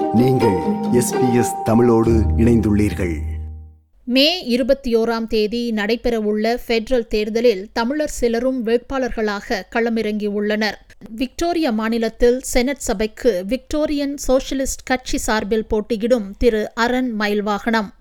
நீங்கள் எஸ்பிஎஸ் தமிழோடு இணைந்துள்ளீர்கள் மே இருபத்தி ஓராம் தேதி நடைபெறவுள்ள ஃபெடரல் தேர்தலில் தமிழர் சிலரும் வேட்பாளர்களாக களமிறங்கியுள்ளனர் விக்டோரியா மாநிலத்தில் செனட் சபைக்கு விக்டோரியன் சோஷலிஸ்ட் கட்சி சார்பில் போட்டியிடும் திரு அரண் மயில்வாகனம்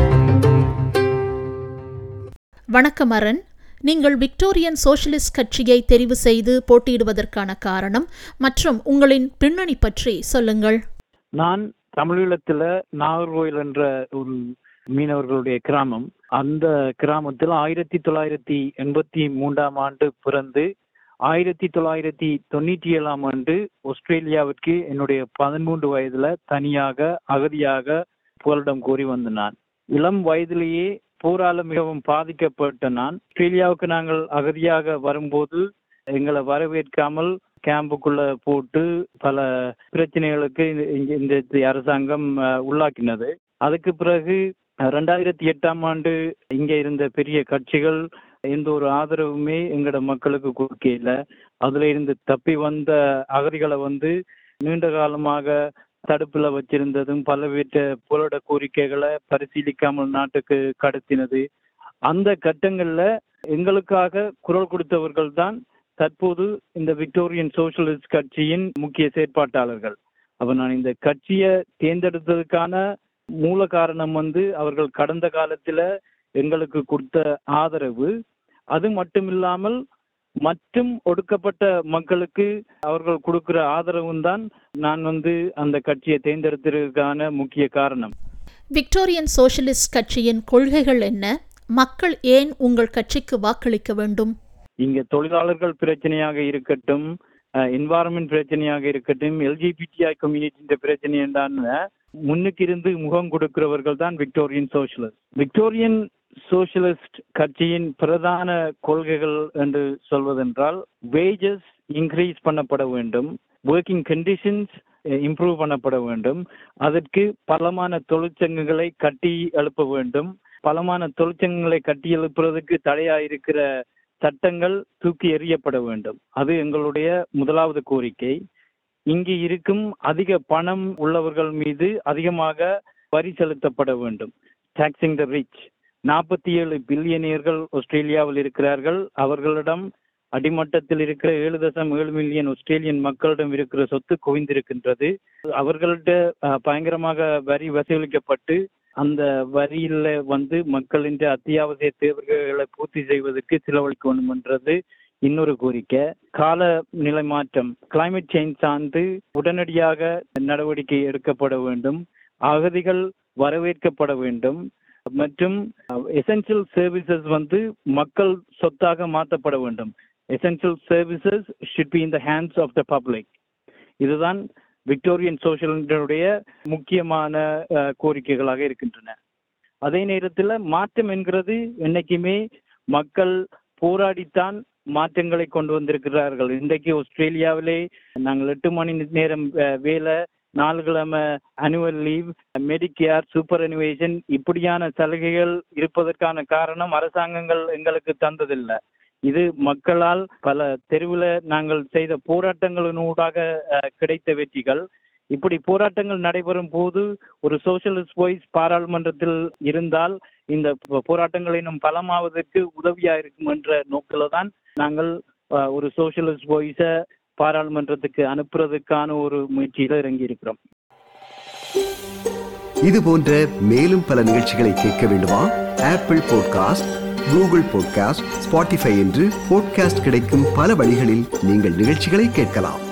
வணக்கம் அரண் நீங்கள் விக்டோரியன் சோஷலிஸ்ட் கட்சியை தெரிவு செய்து போட்டியிடுவதற்கான காரணம் மற்றும் உங்களின் பின்னணி பற்றி சொல்லுங்கள் நான் தமிழீழத்துல நாகர்கோயில் என்ற ஒரு மீனவர்களுடைய கிராமம் அந்த கிராமத்தில் ஆயிரத்தி தொள்ளாயிரத்தி எண்பத்தி மூன்றாம் ஆண்டு பிறந்து ஆயிரத்தி தொள்ளாயிரத்தி தொண்ணூற்றி ஏழாம் ஆண்டு ஆஸ்திரேலியாவிற்கு என்னுடைய பதிமூன்று வயதுல தனியாக அகதியாக புகலிடம் கோரி வந்த நான் இளம் வயதிலேயே போரால மிகவும் பாதிக்கப்பட்ட நான் ஆஸ்திரேலியாவுக்கு நாங்கள் அகதியாக வரும்போது எங்களை வரவேற்காமல் கேம்புக்குள்ள போட்டு பல பிரச்சனைகளுக்கு இந்த- இங்க- இந்த அரசாங்கம் அஹ், உள்ளாக்கினது அதுக்கு பிறகு ரெண்டாயிரத்தி எட்டாம் ஆண்டு இங்க இருந்த பெரிய கட்சிகள் எந்த ஒரு ஆதரவுமே எங்களோட மக்களுக்கு கொடுக்கல அதுல இருந்து தப்பி வந்த அகதிகளை வந்து நீண்ட காலமாக தடுப்புல வச்சிருந்ததும் பலவித புலட கோரிக்கைகளை பரிசீலிக்காமல் நாட்டுக்கு கடத்தினது அந்த கட்டங்கள்ல எங்களுக்காக குரல் கொடுத்தவர்கள் தான் தற்போது இந்த விக்டோரியன் சோஷலிஸ்ட் கட்சியின் முக்கிய செயற்பாட்டாளர்கள் அப்ப நான் இந்த கட்சியை தேர்ந்தெடுத்ததுக்கான மூல காரணம் வந்து அவர்கள் கடந்த காலத்துல எங்களுக்கு கொடுத்த ஆதரவு அது மட்டும் இல்லாமல் மற்றும் ஒடுக்கப்பட்ட மக்களுக்கு அவர்கள் கொடுக்கிற ஆதரவும் தான் நான் வந்து அந்த கட்சியை தேர்ந்தெடுத்ததற்கான முக்கிய காரணம் விக்டோரியன் சோஷலிஸ்ட் கட்சியின் கொள்கைகள் என்ன மக்கள் ஏன் உங்கள் கட்சிக்கு வாக்களிக்க வேண்டும் இங்க தொழிலாளர்கள் பிரச்சனையாக இருக்கட்டும் என்வாரன்மெண்ட் பிரச்சனையாக இருக்கட்டும் எல்ஜிபிடிஐ கம்யூனிட்டி பிரச்சனை என்றான முன்னுக்கு இருந்து முகம் கொடுக்கிறவர்கள் தான் விக்டோரியன் சோஷலிஸ்ட் விக்டோரியன் சோஷலிஸ்ட் கட்சியின் பிரதான கொள்கைகள் என்று சொல்வதென்றால் வேஜஸ் இன்க்ரீஸ் பண்ணப்பட வேண்டும் ஒர்க்கிங் கண்டிஷன்ஸ் இம்ப்ரூவ் பண்ணப்பட வேண்டும் அதற்கு பலமான தொழிற்சங்கங்களை கட்டி எழுப்ப வேண்டும் பலமான தொழிற்சங்கங்களை கட்டி எழுப்புறதுக்கு தடையா இருக்கிற சட்டங்கள் தூக்கி எறியப்பட வேண்டும் அது எங்களுடைய முதலாவது கோரிக்கை இங்கு இருக்கும் அதிக பணம் உள்ளவர்கள் மீது அதிகமாக வரி செலுத்தப்பட வேண்டும் டாக்ஸிங் த ரிச் நாற்பத்தி ஏழு பில்லியனியர்கள் ஆஸ்திரேலியாவில் இருக்கிறார்கள் அவர்களிடம் அடிமட்டத்தில் இருக்கிற ஏழு தசம் ஏழு மில்லியன் ஆஸ்திரேலியன் மக்களிடம் இருக்கிற சொத்து குவிந்திருக்கின்றது அவர்கள்ட்ட அஹ், பயங்கரமாக வரி வசூலிக்கப்பட்டு அந்த வரியில வந்து மக்களின் அத்தியாவசிய தேவைகளை பூர்த்தி செய்வதற்கு செலவழிக்கணும் என்றது இன்னொரு கோரிக்கை கால நிலை மாற்றம் கிளைமேட் சேஞ்ச் சார்ந்து உடனடியாக நடவடிக்கை எடுக்கப்பட வேண்டும் அகதிகள் வரவேற்கப்பட வேண்டும் மற்றும் எசென்சியல் சர்வீசஸ் வந்து மக்கள் சொத்தாக மாற்றப்பட வேண்டும் essential services should be in the hands of the public இதுதான் விக்டோரியன் சோஷியலுடைய முக்கியமான அஹ், கோரிக்கைகளாக இருக்கின்றன அதே நேரத்தில் மாற்றம் என்கிறது என்னைக்குமே மக்கள் போராடித்தான் மாற்றங்களை கொண்டு வந்திருக்கிறார்கள் இன்றைக்கு ஆஸ்திரேலியாவிலே நாங்கள் எட்டு மணி நேரம் அஹ், வேலை நாலு கிழமை annual leave Medicare superannuation இப்படியான சலுகைகள் இருப்பதற்கான காரணம் அரசாங்கங்கள் எங்களுக்கு தந்ததில்லை இது மக்களால் பல தெருவில் நாங்கள் செய்த போராட்டங்களினூடாக அஹ், கிடைத்த வெற்றிகள் இப்படி போராட்டங்கள் நடைபெறும் போது ஒரு சோஷலிஸ்ட் வாய்ஸ் பாராளுமன்றத்தில் இருந்தால் இந்த போ- போராட்டங்கள் இன்னும் பலமாவதற்கு உதவியா இருக்கும் என்ற நோக்கில தான் நாங்கள் அஹ், ஒரு சோஷலிஸ்ட் வாய்ஸை பாராளுமன்றத்துக்கு அனுப்புறதுக்கான ஒரு முயற்சியில இறங்கி இருக்கிறோம் இது போன்ற மேலும் பல நிகழ்ச்சிகளை கேட்க வேண்டுமா Apple podcast Google podcast Spotify என்று பாட்காஸ்ட் கிடைக்கும் பல வழிகளில் நீங்கள் நிகழ்ச்சிகளை கேட்கலாம்